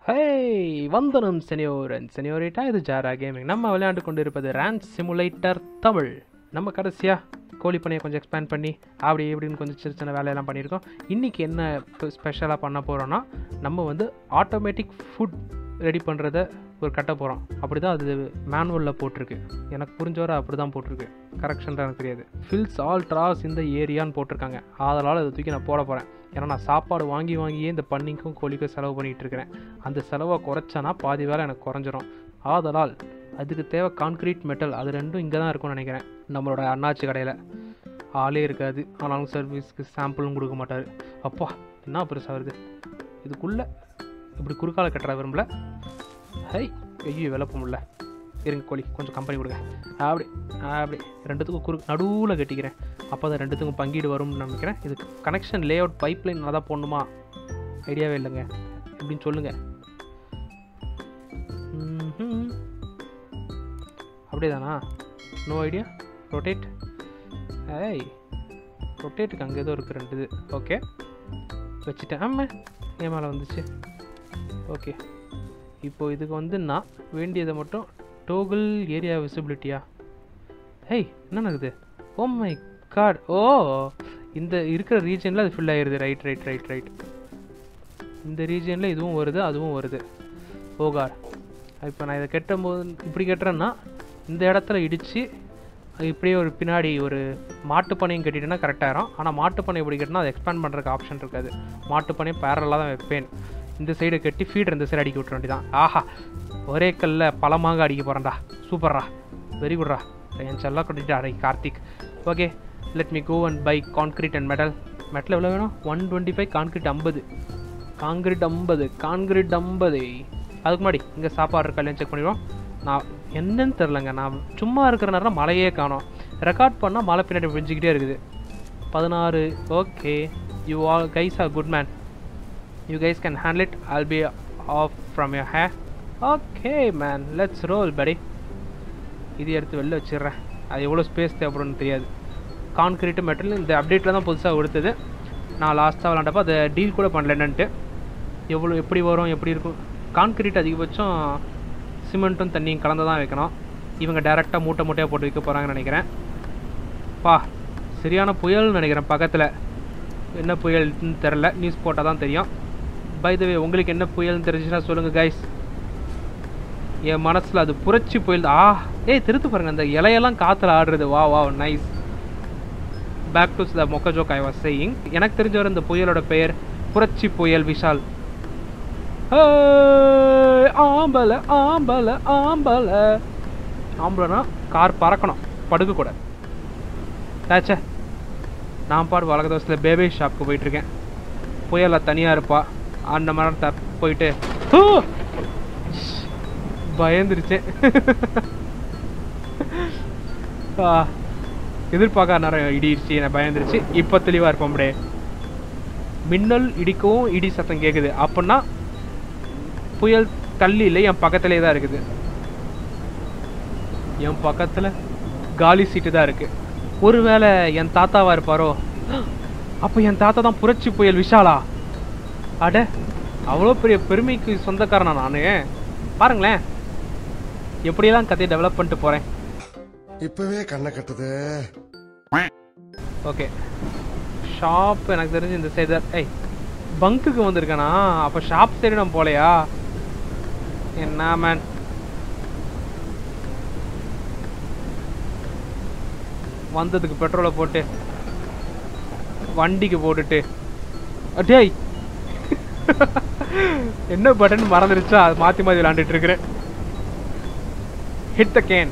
Hey வந்தனம் செனியோரன் செனியோரிட்டா இது ஜாரா gaming நம்ம விளையாண்டு கொண்டு இருப்பது ரேன் சிமுலேட்டர் தமிழ் நம்ம கடைசியாக கோழி பண்ணையை கொஞ்சம் எக்ஸ்பேண்ட் பண்ணி அப்படி இப்படின்னு கொஞ்சம் சின்ன சின்ன வேலையெல்லாம் பண்ணியிருக்கோம் இன்றைக்கி என்ன ஸ்பெஷலாக பண்ண போகிறோன்னா நம்ம வந்து ஆட்டோமேட்டிக் ஃபுட் ரெடி பண்ணுறத ஒரு கட்ட போகிறோம் அப்படி தான் அது மேனுவலில் போட்டிருக்கு எனக்கு புரிஞ்ச வரை அப்படி தான் போட்டிருக்கு கரெக்ஷன் எனக்கு தெரியாது ஃபில்ஸ் ஆல் ட்ராஸ் இந்த ஏரியான்னு போட்டிருக்காங்க அதனால் அதை தூக்கி நான் போட போகிறேன் ஏன்னா நான் சாப்பாடு வாங்கி வாங்கியே இந்த பண்ணிக்கும் கோழிக்கும் செலவு பண்ணிகிட்டு இருக்கிறேன் அந்த செலவை குறைச்சேன்னா பாதி வேலை எனக்கு குறைஞ்சிரும் ஆதலால் அதுக்கு தேவை கான்க்ரீட் மெட்டல் அது ரெண்டும் இங்கே தான் இருக்கும்னு நினைக்கிறேன் நம்மளோட அண்ணாச்சி கடையில் ஆளே இருக்காது ஆனாலும் சர்வீஸ்க்கு சாம்பிளும் கொடுக்க மாட்டார் அப்பா என்ன பெருசாக வருது இதுக்குள்ளே இப்படி குறுக்கால கட்டுற விரும்பல ஹை ஐயோ விளப்ப முடியல இருங்க கோழி கொஞ்சம் கம்பெனி கொடுங்க அப்படி அப்படி ரெண்டுத்துக்கும் குறு நடுவில் கட்டிக்கிறேன் அப்போ தான் ரெண்டுத்துக்கும் பங்கீடு வரும்னு நினைக்கிறேன் இது connection layout pipeline நல்லா போடணுமா ஐடியாவே இல்லைங்க எப்படின்னு சொல்லுங்கள் ம்ஹும். அப்படியேதானா நோ ஐடியா ரொட்டேட் ஏய் ரொட்டேட்டுக்கு அங்கே ஏதோ இருக்குது ரெண்டு இது ஓகே வச்சுட்டேன் ஆமாம் என் மேலே வந்துச்சு ஓகே இப்போ இதுக்கு வந்து நான் வேண்டியதை மட்டும் டோகிள் ஏரியா விசிபிலிட்டியா ஹேய் என்ன நடக்குது ஓ மை காட் ஓ இந்த இருக்கிற ரீஜனில் அது ஃபில் ஆயிருது ரைட் ரைட் ரைட் ரைட் இந்த ரீஜனில் இதுவும் வருது அதுவும் வருது ஓ காட் இப்போ நான் இதை கெட்டும் போது இப்படி கட்டுறேன்னா இந்த இடத்துல இடித்து இப்படியே ஒரு பின்னாடி ஒரு மாட்டுப்பனையும் கட்டிட்டேன்னா கரெக்டாகிடும் ஆனால் மாட்டுப்பனை இப்படி கட்டினா அதை எக்ஸ்பேண்ட் பண்ணுறதுக்கு ஆப்ஷன் இருக்காது மாட்டுப்பனையும் பேரலாக தான் வைப்பேன் இந்த சைடு கட்டி ஃபீடர் இந்த சைடு அடிக்க விட்டுற வேண்டியதான் ஆஹா ஒரே கல்ல பழமாக அடிக்க போகிறேன்டா சூப்பர்ரா வெரி குட்ரா என் செல்ல கொட்டிட்டா அரை Karthik okay let me go and buy concrete and metal metal எவ்வளோ வேணும் ஒன் டுவெண்ட்டி ஃபைவ் கான்க்ரீட் ஐம்பது கான்கிரீட் ஐம்பது கான்கிரீட் ஐம்பது அதுக்கு முன்னாடி இங்கே சாப்பாடு இருக்கா இல்லைன்னு செக் பண்ணிடுவோம் நான் என்னன்னு தெரிலங்க நான் சும்மா இருக்கிற நேரம் மழையே காணோம் ரெக்கார்ட் பண்ணால் மழை பின்னாடி விழிஞ்சிக்கிட்டே இருக்குது பதினாறு okay you all guys are good man you guys can handle it all be off from your hey okay man let's roll படி இது எடுத்து வெளில வச்சிடுறேன் அது எவ்வளோ ஸ்பேஸ் தேவைப்படும்னு தெரியாது கான்கிரீட்டு மெட்டல் இந்த அப்டேட்டில் தான் புதுசாக கொடுத்தது நான் லாஸ்ட்டாக விளாண்டப்போ அதை டீல் கூட பண்ணல என்னன்ட்டு எவ்வளோ எப்படி வரும் எப்படி இருக்கும் கான்கிரீட் அதிகபட்சம் சிமெண்ட்டும் தண்ணியும் கலந்து தான் வைக்கணும் இவங்க டேரெக்டாக மூட்டை மூட்டையாக போட்டு வைக்க போகிறாங்கன்னு நினைக்கிறேன் பா சரியான புயல்னு நினைக்கிறேன் பக்கத்தில் என்ன புயல்னு தெரில நியூஸ் போட்டால் தான் தெரியும் பை த வே உங்களுக்கு என்ன புயல்னு தெரிஞ்சுன்னா சொல்லுங்கள் கைஸ் என் மனசில் அது புரட்சி புயல் ஆ ஏய் திருத்து பாருங்க அந்த இலையெல்லாம் காற்றுல ஆடுறது வா வா நைஸ் பேக் டு த மொக்க ஜோக் ஐ வாஸ் சேயிங் எனக்கு தெரிஞ்ச வரை இந்த புயலோட பெயர் புரட்சி புயல் விஷால் ஏய், ஆம்பல ஆம்பல ஆம்பல ஆம்பளைனா கார் பறக்கணும் படுக்க கூட ஆச்சே நான் பாடு வழக்க தோசத்தில் பேபி ஷாப்புக்கு போயிட்டுருக்கேன் புயலில் தனியாக இருப்பா அந்த மரத்தை போயிட்டு ஹூ! பயந்துருச்சேன் ஆ, எதிர்பார்க்காத நேரம் இடிச்சு என்னை பயந்துருச்சு இப்போ தெளிவாக இருப்போம் அப்படியே மின்னல் இடிக்கவும் இடி சத்தம் கேட்குது அப்படின்னா புயல் தள்ளி இல்லை என் பக்கத்துலேயே தான் இருக்குது என் பக்கத்தில் காலி சீட்டு தான் இருக்குது ஒருவேளை என் தாத்தாவா இருப்பாரோ அப்போ என் தாத்தா தான் புரட்சி புயல் விஷாலா அட அவ்வளோ பெரிய பெருமைக்கு சொந்தக்காரனா நான் பாருங்களேன் எப்படியெல்லாம் கதையை டெவலப் பண்ணிட்டு போகிறேன் இப்பவே கண்ணை கட்டுது ஓகே ஷாப் எனக்கு தெரிஞ்சு இந்த சைடு தான் ஏய் பங்குக்கு வந்திருக்கேனா அப்போ ஷாப் சைடு நான் போலையா என்ன மேன் வந்ததுக்கு பெட்ரோலை போட்டு வண்டிக்கு போட்டுட்டு டேய் என்ன பட்டன் மறந்துடுச்சா அது மாற்றி மாற்றி விளாண்டுட்டு இருக்கிறேன் ஹிட் த கேன்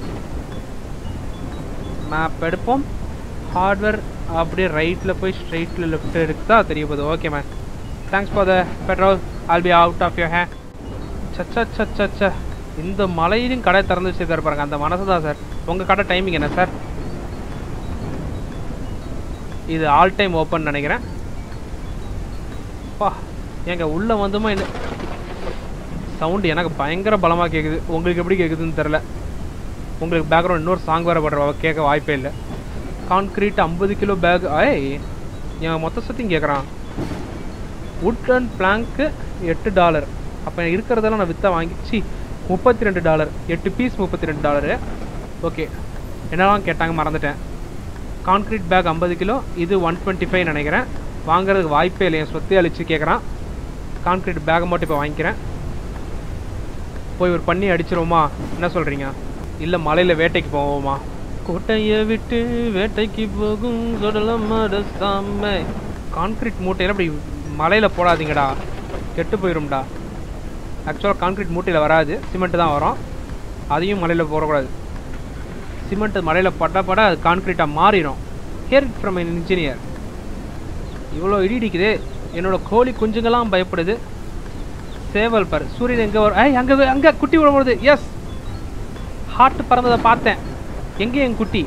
மேப் எடுப்போம் ஹார்ட்வேர் அப்படியே ரைட்டில் போய் ஸ்ட்ரைட்டில் லெஃப்ட் எடுத்தா தெரிய போகுது okay ma'am thanks for the petrol all be out of your hey சச்சா சச்சா இந்த மலையிலும் கடை திறந்து வச்சு தர பாருங்க அந்த மனசு தான் சார் உங்கள் கடை டைமிங் என்ன சார் இது ஆல் டைம் ஓப்பன் நினைக்கிறேன் பா ஏங்க உள்ளே வந்துமா என்ன சவுண்டு எனக்கு பயங்கர பலமாக கேட்குது உங்களுக்கு எப்படி கேட்குதுன்னு தெரில உங்களுக்கு பேக்ரவுண்ட் இன்னொரு சாங் வேறு போடுற கேட்க வாய்ப்பே இல்லை கான்க்ரீட் ஐம்பது கிலோ பேக் ஏய் என் மொத்த சத்தையும் கேட்குறான் வுட் அண்ட் பிளாங்க்கு எட்டு டாலர் அப்போ இருக்கிறதெல்லாம் நான் விற்ற வாங்கிச்சு முப்பத்தி ரெண்டு டாலர் எட்டு பீஸ் முப்பத்தி ரெண்டு டாலரு ஓகே என்னெல்லாம் கேட்டாங்க மறந்துட்டேன் கான்க்ரீட் பேக் ஐம்பது கிலோ இது ஒன் டுவெண்ட்டி ஃபைவ் நினைக்கிறேன் வாங்குறதுக்கு வாய்ப்பே இல்லை என் சொத்தை அழிச்சு கேட்குறான் கான்க்ரீட் பேக்கை மட்டும் இப்போ வாங்கிக்கிறேன் போய் ஒரு பண்ணி அடிச்சிருவோமா என்ன சொல்கிறீங்க இல்லை மலையில் வேட்டைக்கு போவோமா கோட்டையை விட்டு வேட்டைக்கு போகும் சுடலமட சாமை கான்க்ரீட் மூட்டையில் அப்படி மலையில் போடாதீங்கடா கெட்டு போயிரும்டா ஆக்சுவலாக கான்க்ரீட் மூட்டையில் வராது சிமெண்ட் தான் வரும் அதையும் மலையில் போடக்கூடாது சிமெண்ட் மலையில் பட்ட பட அது கான்க்ரீட்டாக மாறிடும் ஹியர் ஃப்ரம் an இன்ஜினியர் இவ்வளோ இடி இடிக்குது என்னோட கோழி குஞ்சுங்கெல்லாம் பயப்படுது சேவல் பாரு சூரியன் எங்கே வரும் ஏய் அங்கே அங்கே குட்டி விட போடுது எஸ் ஹார்ட் பறந்ததை பார்த்தேன் எங்கே என் குட்டி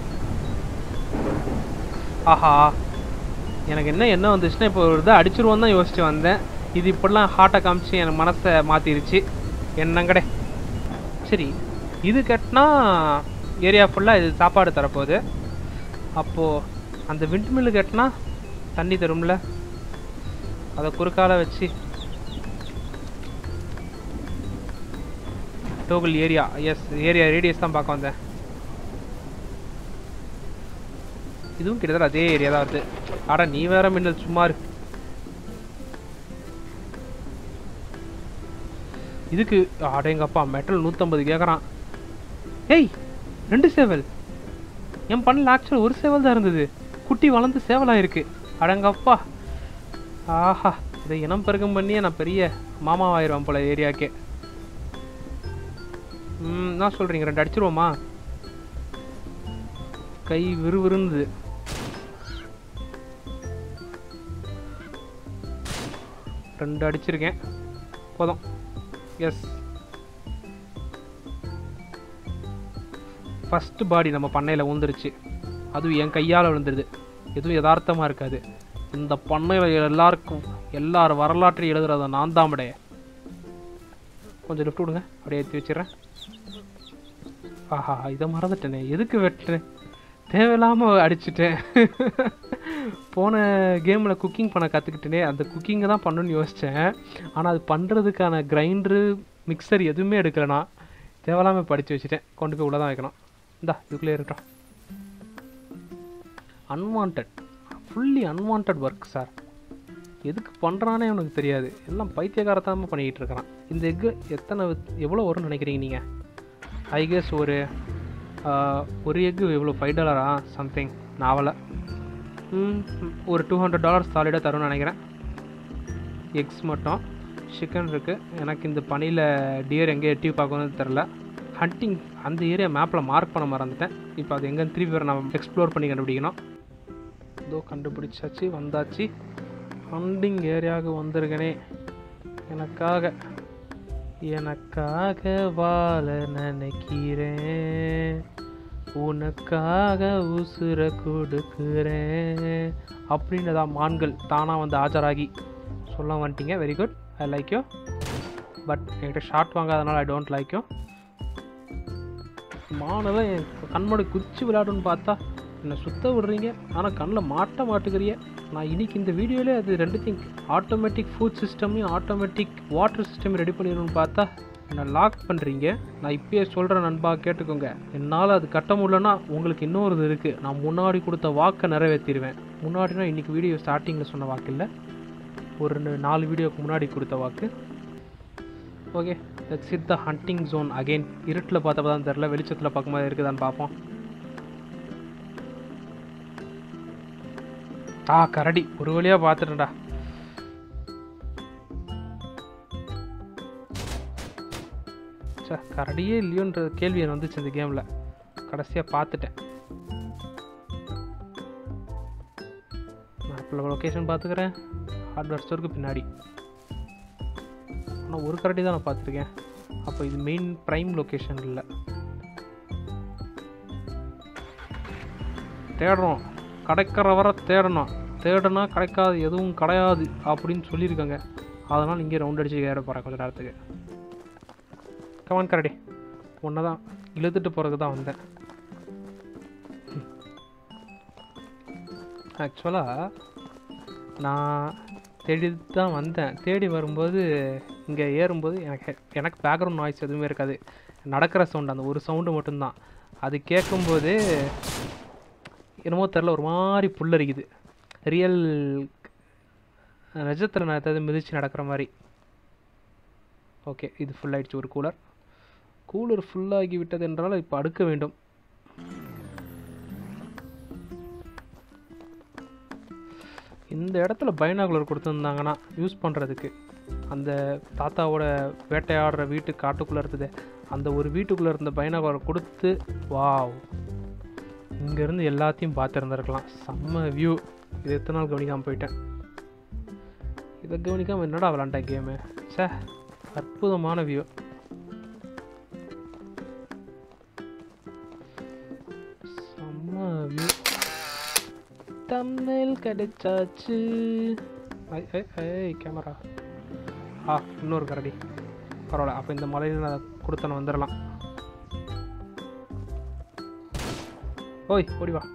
ஆஹா எனக்கு என்ன என்ன வந்துச்சுன்னா இப்போ ஒரு இதை அடிச்சிருவோம் தான் யோசிச்சு வந்தேன் இது இப்படிலாம் ஹார்ட்டை காமிச்சு என் மனசை மாற்றிருச்சு என்னங்கடே சரி இது கட்டினா ஏரியா ஃபுல்லாக இது சாப்பாடு தரப்போகுது அப்போது அந்த விண்ட் மில்லு கட்டினா தண்ணி தரும்ல அதை குறுக்கால வச்சு டோகல் ஏரியா எஸ் ஏரியா ரேடியஸ் தான் பார்க்க வந்தேன் இதுவும் கிட்டத்தட்ட அதே ஏரியா தான் வருது அட நீ வேற மின்னல் சுமார் இதுக்கு அடேங்கப்பா மெட்டல் நூற்றம்பது கேட்குறான் ஏய் ரெண்டு சேவல் என் பண்ணல ஆக்சுவல் ஒரு சேவல் தான் இருந்தது குட்டி வளர்ந்து சேவலாக இருக்கு அடங்கப்பா ஆஹா இதை இனம் பெருக்கம் பண்ணியே நான் பெரிய மாமாவாயிருவேன் போல ஏரியாக்கே ம் என்ன சொல்கிறீங்க ரெண்டு அடிச்சிருவோமா கை விறுவிறுந்தது ரெண்டு அடிச்சிருக்கேன் போதும் எஸ் ஃபஸ்ட் பாடி நம்ம பண்ணையில் விழுந்துருச்சு அதுவும் என் கையால் விழுந்துருது எதுவும் யதார்த்தமாக இருக்காது இந்த பண்ணையில் எல்லாருக்கும் எல்லார் வரலாற்றையும் எழுதுறத நான் தாமடைய கொஞ்சம் லிஃப்ட் விடுங்க அப்படியே ஏற்றி வச்சிடுறேன் ஆஹா இதை மறந்துட்டேனே எதுக்கு வெட்டுறேன் தேவையில்லாமல் அடிச்சிட்டேன் போன கேமில் குக்கிங் பண்ண கற்றுக்கிட்டேனே அந்த குக்கிங்கை தான் பண்ணணும்னு யோசித்தேன் ஆனால் அது பண்ணுறதுக்கான கிரைண்டரு மிக்சர் எதுவுமே எடுக்கலைனா தேவையில்லாமல் படித்து வச்சுட்டேன் கொண்டு போய் உள்ளே தான் வைக்கணும் இந்தா இதுக்குள்ளே இருக்கட்டும் unwanted fully unwanted work sir எதுக்கு பண்ணுறானே எனக்கு தெரியாது எல்லாம் பைத்தியகாரத்தனமாக பண்ணிக்கிட்டு இருக்கிறான் இந்த எக்கு எத்தனை வித்- எவ்வளோ வரும்னு நினைக்கிறீங்க நீங்கள் ஐ கெஸ் ஒரு ஆஹ், ஒரு எக்கு எவ்வளோ ஃபைவ் டாலரா சம்திங் நாவலை ஒரு டூ ஹண்ட்ரட் டாலர்ஸ் சாலிடாக தரும்னு நினைக்கிறேன் எக்ஸ் மட்டும் சிக்கன் இருக்குது எனக்கு இந்த பனியில் டியர் எங்கே எட்டி பார்க்கணும்னு தெரில ஹண்டிங் அந்த ஏரியா மேப்பில் மார்க் பண்ண மறந்துட்டேன் இப்போ அது எங்கேன்னு திருப்பி வேறு நான் எக்ஸ்ப்ளோர் பண்ணி கண்டுபிடிக்கணும் இதோ கண்டுபிடிச்சாச்சு வந்தாச்சு ஹண்டிங் ஏரியாவுக்கு வந்திருக்கனே எனக்காக எனக்காக வாழ நினைக்கிறேன் உனக்காக உசுர கொடுக்குறேன் அப்படின்றதா மான்கள் தானாக வந்து ஆஜராகி சொல்ல வந்துட்டீங்க very good I like you but என்கிட்ட ஷார்ட் வாங்காதனால ஐ டோன்ட் லைக் யூ மானெல்லாம் என் கண்மணி குச்சி விளையாடுன்னு பார்த்தா என்னை சுத்த விடுறீங்க ஆனால் கண்ணில் மாட்ட மாட்டுக்கிறிய நான் இன்னைக்கு இந்த வீடியோவிலே அது ரெண்டுத்தையும் ஆட்டோமேட்டிக் ஃபுட் சிஸ்டமையும் ஆட்டோமேட்டிக் வாட்டர் சிஸ்டம் ரெடி பண்ணிடணும்னு பார்த்தா என்னை லாக் பண்ணுறீங்க நான் இப்பயே சொல்கிறேன் நண்பா கேட்டுக்கோங்க என்னால் அது கட்ட முடியலன்னா உங்களுக்கு இன்னொரு இது இருக்குது நான் முன்னாடி கொடுத்த வாக்கை நிறைவேற்றிடுவேன் முன்னாடினா இன்றைக்கி வீடியோ ஸ்டார்டிங்கில் சொன்ன வாக்கு இல்லை ஒரு ரெண்டு- நாலு வீடியோக்கு முன்னாடி கொடுத்த வாக்கு okay let's hit the hunting zone again இருட்டில் பார்த்தப்ப தான் தெரில வெளிச்சத்தில் பார்க்கும்போது இருக்குதான்னு பார்ப்போம் ஆ கரடி ஒரு வழியாக பார்த்துட்டேன்டா சே கரடியே இல்லையோன்ற கேள்வி எனக்கு வந்துச்சு இந்த கேமில் கடைசியாக பார்த்துட்டேன் மேப்பில் லொக்கேஷன் பார்த்துக்கிறேன் ஹார்ட்வேர் ஸ்டோருக்கு பின்னாடி ஆனால் ஒரு கரடி தான் நான் பார்த்துருக்கேன் அப்போ இது மெயின் ப்ரைம் லொக்கேஷன் இல்லை தேடுறோம் கிடைக்கிற வர தேடணும் தேடுனா கிடைக்காது எதுவும் கிடையாது அப்படின்னு சொல்லியிருக்காங்க அதனால் இங்கே ரவுண்ட் அடிச்சு ஏற போகிறேன் கொஞ்சம் நேரத்துக்கு கமான் கரடி ஒன்றை தான் இழுத்துட்டு போகிறதுக்கு தான் வந்தேன் ஆக்சுவலாக நான் தேடி தான் வந்தேன் தேடி வரும்போது இங்கே ஏறும்போது எனக்கு எனக்கு பேக்ரவுண்ட் நாய்ஸ் எதுவுமே இருக்காது நடக்கிற சவுண்ட் அந்த ஒரு சவுண்டு மட்டும்தான் அது கேட்கும்போது என்னமோ தெரில ஒரு மாதிரி புல்லரிக்குது ரியல் நிஜத்தில் நான் ஏதாவது மிதித்து நடக்கிற மாதிரி ஓகே இது ஃபுல் ஆயிடுச்சு ஒரு கூலர் கூலர் ஃபுல்லாகி விட்டது என்றால் இப்போ அடுக்க வேண்டும் இந்த இடத்துல பைனாகுலர் கொடுத்துருந்தாங்கன்னா யூஸ் பண்ணுறதுக்கு அந்த தாத்தாவோட வேட்டையாடுற வீட்டு காட்டுக்குள்ளே இருந்தது அந்த ஒரு வீட்டுக்குள்ளே இருந்த பைனாகுலர் கொடுத்து வாவ் இங்கேருந்து எல்லாத்தையும் பார்த்துருந்துருக்கலாம் செம்ம வியூ இது எத்தனை நாள் கவனிக்காமல் போயிட்டேன் இதை கவனிக்காமல் என்னடா விளாண்டேன் கேமு ச்சே அற்புதமான வியூ செம்ம வியூ தமிழ் கிடைச்சாச்சு ஐ ஐ ஐ கேமரா ஆ இன்னொரு கரடி பரவாயில்ல அப்போ இந்த மலையில் நான் கொடுத்தன வந்துடலாம் ஓய் ஓடி வா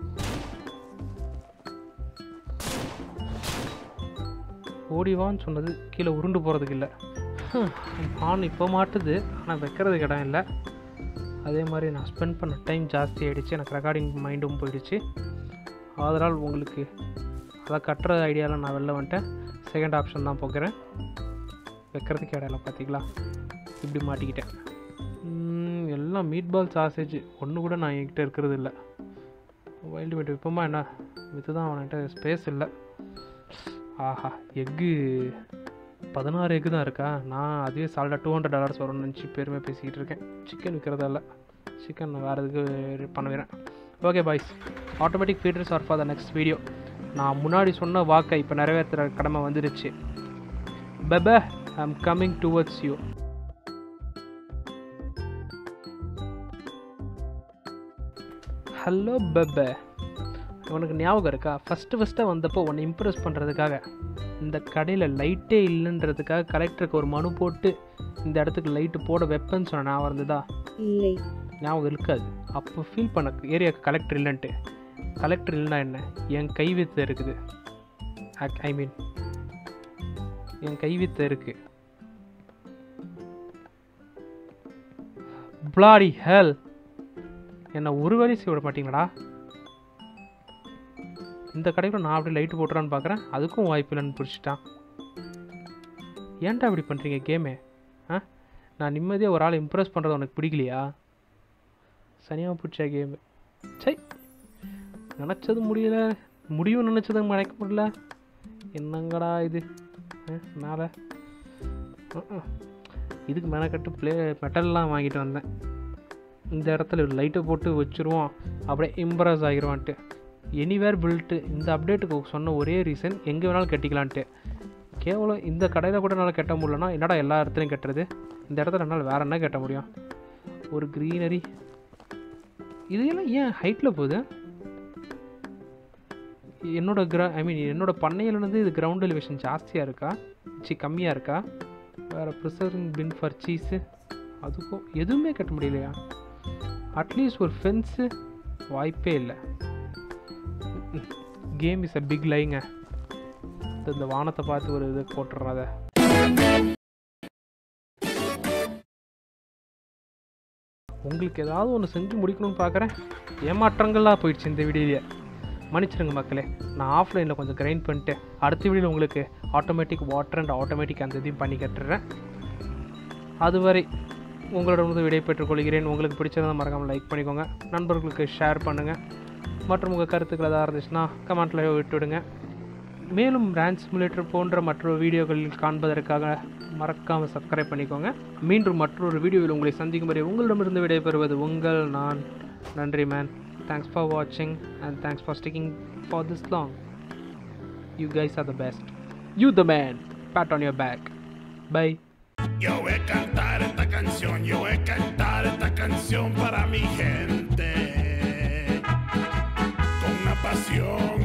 ஓடிவான்னு சொன்னது கீழே உருண்டு போகிறதுக்கு இல்லை ஆன் இப்போ மாட்டுது ஆனால் வைக்கிறதுக்கு இடம் இல்லை அதே மாதிரி நான் ஸ்பெண்ட் பண்ண டைம் ஜாஸ்தி ஆகிடுச்சு எனக்கு ரெக்கார்டிங் மைண்டும் போயிடுச்சு அதனால் உங்களுக்கு அதை கட்டுற ஐடியாவில் நான் வெளில வந்துட்டேன் செகண்ட் ஆப்ஷன் தான் போக்குறேன் வைக்கிறதுக்கு இடம் இல்லை பார்த்தீங்களா இப்படி மாட்டிக்கிட்டேன் ம், எல்லாம் மீட் பால் சாசேஜ் ஒன்று கூட நான் என்கிட்ட இருக்கிறது இல்லை வைல்டு மீட் விற்போமா என்ன விற்று தான் அவன்கிட்ட ஸ்பேஸ் இல்லை ஆஹா எக்கு பதினாறு எக்கு தான் இருக்கா நான் அதுவே சால்டாக டூ ஹண்ட்ரட் டாலர்ஸ் வரும்னு நினச்சி பெருமை பேசிக்கிட்டு இருக்கேன் சிக்கன் விற்கிறதா இல்லை சிக்கன் நான் வேறு எதுக்கு பண்ணுவேன் okay boys automatic feeders are for the next video நான் முன்னாடி சொன்ன வாக்கை இப்போ நிறைவேற்றுற கடமை வந்துருச்சு பெப I am coming towards you hello பெப உனக்கு ஞாபகம் இருக்கா ஃபஸ்ட்டு ஃபஸ்ட்டாக வந்தப்போ உன்னை இம்ப்ரெஸ் பண்ணுறதுக்காக இந்த கடையில் லைட்டே இல்லைன்றதுக்காக கலெக்டருக்கு ஒரு மனு போட்டு இந்த இடத்துக்கு லைட்டு போட வெப்பன்னு சொன்ன ஞாபகம் இருந்ததா இல்லை ஞாபகம் இருக்காது அப்போ ஃபீல் பண்ண ஏரியாவுக்கு கலெக்டர் இல்லைன்ட்டு கலெக்டர் இல்லைன்னா என்ன என் கைவித்து இருக்குது ஐ மீன் என் கைவித்து இருக்கு பிளாடி ஹெல் என்னை ஒரு வேலையும் செய்ய விட மாட்டீங்களா இந்த கடைக்குள்ள நான் அப்படி லைட்டு போட்டுறான்னு பார்க்குறேன் அதுக்கும் வாய்ப்பு இல்லைன்னு பிடிச்சிட்டான் ஏன்டா இப்படி பண்ணுறீங்க கேமே ஆ நான் நிம்மதியாக ஒரு ஆளை இம்ப்ரெஸ் பண்ணுறது உனக்கு பிடிக்கலையா சனியாக பிடிச்ச கேமு சை நினச்சது முடியல முடியும் நினச்சது நினைக்க முடியல என்னங்கடா இது ஆ, மேலே ம்ம். இதுக்கு மெனக்கட்டு ப்ளே மெட்டல்லாம் வாங்கிட்டு வந்தேன் இந்த இடத்துல லைட்டை போட்டு வச்சுருவோம் அப்படியே இம்ப்ரெஸ் ஆகிருவான்ட்டு எனிவேர் பில்ட்டு இந்த அப்டேட்டுக்கு சொன்ன ஒரே ரீசன் எங்கே வேணாலும் கட்டிக்கலான்ட்டு கேவலம் இந்த கடையில் கூட என்னால் கட்ட முடியலன்னா என்னடா எல்லா இடத்துலையும் கட்டுறது இந்த இடத்துல என்னால் வேற என்ன கட்ட முடியும் ஒரு க்ரீனரி இதெல்லாம் ஏன் ஹைட்டில் போகுது என்னோட கிர ஐ மீன் என்னோட பண்ணையிலேருந்து இது கிரவுண்ட் எலிவேஷன் ஜாஸ்தியாக இருக்கா சி கம்மியாக இருக்கா வேறு ப்ரிசர்விங் பின் ஃபார் சீஸு அதுக்கும் எதுவுமே கட்ட முடியலையா அட்லீஸ்ட் ஒரு ஃபென்ஸு வாய்ப்பே இல்லை கேம் இஸ் அ பிக் லைங்க இந்த வானத்தை பார்த்து ஒரு இது போட்டுறாத உங்களுக்கு ஏதாவது ஒன்று செஞ்சு முடிக்கணும்னு பார்க்குறேன் ஏமாற்றங்கள்லாம் போயிடுச்சு இந்த வீடியோலேயே மன்னிச்சிருங்க மக்களே நான் ஆஃப்லைனில் கொஞ்சம் கிரைண்ட் பண்ணிட்டு அடுத்த வீடியோவில் உங்களுக்கு ஆட்டோமேட்டிக் வாட்டர் அண்ட் ஆட்டோமேட்டிக் அந்த இதையும் பண்ணி கட்டுறேன் அதுவரை உங்களிடமிருந்து விடை பெற்றுக் கொள்கிறேன் உங்களுக்கு பிடிச்சிருந்தா மறக்காமல் லைக் பண்ணிக்கோங்க நண்பர்களுக்கு ஷேர் பண்ணுங்கள் மற்றும் உங்கள் கருத்துக்கள் ஏதாவது இருந்துச்சுன்னா கமெண்ட்டில் விட்டுவிடுங்க மேலும் ரேண்ட் சிமுலேட்டர் போன்ற மற்றொரு வீடியோக்களில் காண்பதற்காக மறக்காமல் சப்ஸ்கிரைப் பண்ணிக்கோங்க மீண்டும் மற்றொரு வீடியோவில் உங்களை சந்திக்கும் வரை உங்களிடமிருந்து விடைபெறுவது உங்கள் நான் நன்றி மேன் தேங்க்ஸ் ஃபார் வாட்சிங் and thanks for sticking for this long you guys are the best you the man pat on your back bye Yo voy a cantar esta canción, yo voy a cantar esta canción para mi gente. Con una pasión